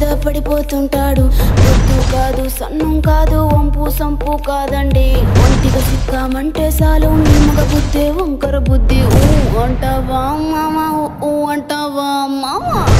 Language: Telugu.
పడిపోతుంటాడు పొద్దు కాదు సన్నం కాదు వంపు సంపు కాదండి ఒంటిగా సిక్కామంటే చాలు నీ మగ బుద్ధి వంకర బుద్ధి ఊ అంటావా మామ ఊ అంటావా మామ